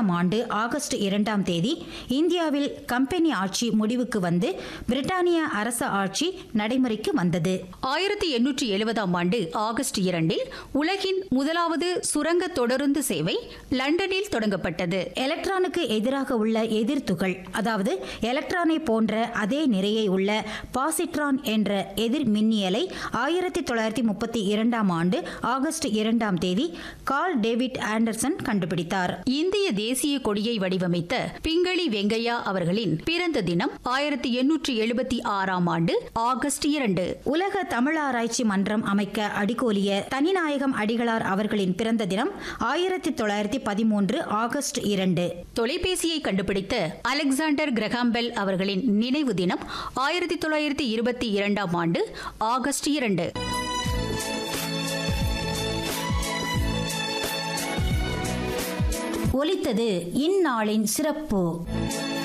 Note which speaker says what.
Speaker 1: பதிமூன்றாம் ஆண்டு ஆகஸ்ட் இரண்டாம் தேதி இந்தியாவில் கம்பெனி ஆட்சி முடிவுக்கு வந்து பிரிட்டானிய அரச ஆட்சி நடைமுறைக்கு வந்தது
Speaker 2: ஆயிரத்தி எண்ணூற்றி எழுபதாம் ஆண்டு ஆகஸ்ட் இரண்டில் உலகின் முதலாவது சுரங்க தொடருந்து சேவை லண்டனில் தொடங்கப்பட்டது
Speaker 1: எலக்ட்ரானுக்கு எதிராக உள்ள எதிர்த்துகள் அதாவது எலக்ட்ரானை போன்ற அதே நிறையை உள்ள பாசிட்ரான் என்ற எதிர் மின்னியலை ஆயிரத்தி தொள்ளாயிரத்தி முப்பத்தி இரண்டாம் ஆண்டு ஆகஸ்ட் இரண்டாம் தேதி கார்ல் டேவிட் ஆண்டர்சன் கண்டுபிடித்தார்
Speaker 2: இந்திய தேசிய கொடியை வடிவமைத்த பிங்களி வெங்கையா அவர்களின் பிறந்த தினம் ஆயிரத்தி எண்ணூற்றி எழுபத்தி ஆறாம் ஆண்டு ஆகஸ்ட் இரண்டு
Speaker 1: உலக தமிழாராய்ச்சி மன்றம் அமைக்க அடிகோலிய தனிநாயகம் அடிகளார் அவர்களின் பிறந்த தினம் ஆயிரத்தி தொள்ளாயிரத்தி பதிமூன்று ஆகஸ்ட் இரண்டு
Speaker 2: தொலைபேசியை கண்டுபிடித்த அலெக்சாண்டர் கிரகாம்பெல் அவர்களின் நினைவு தினம் ஆயிரத்தி தொள்ளாயிரத்தி இருபத்தி இரண்டாம் ஆண்டு ஆகஸ்ட் இரண்டு
Speaker 1: ஒலித்தது இந்நாளின் சிறப்பு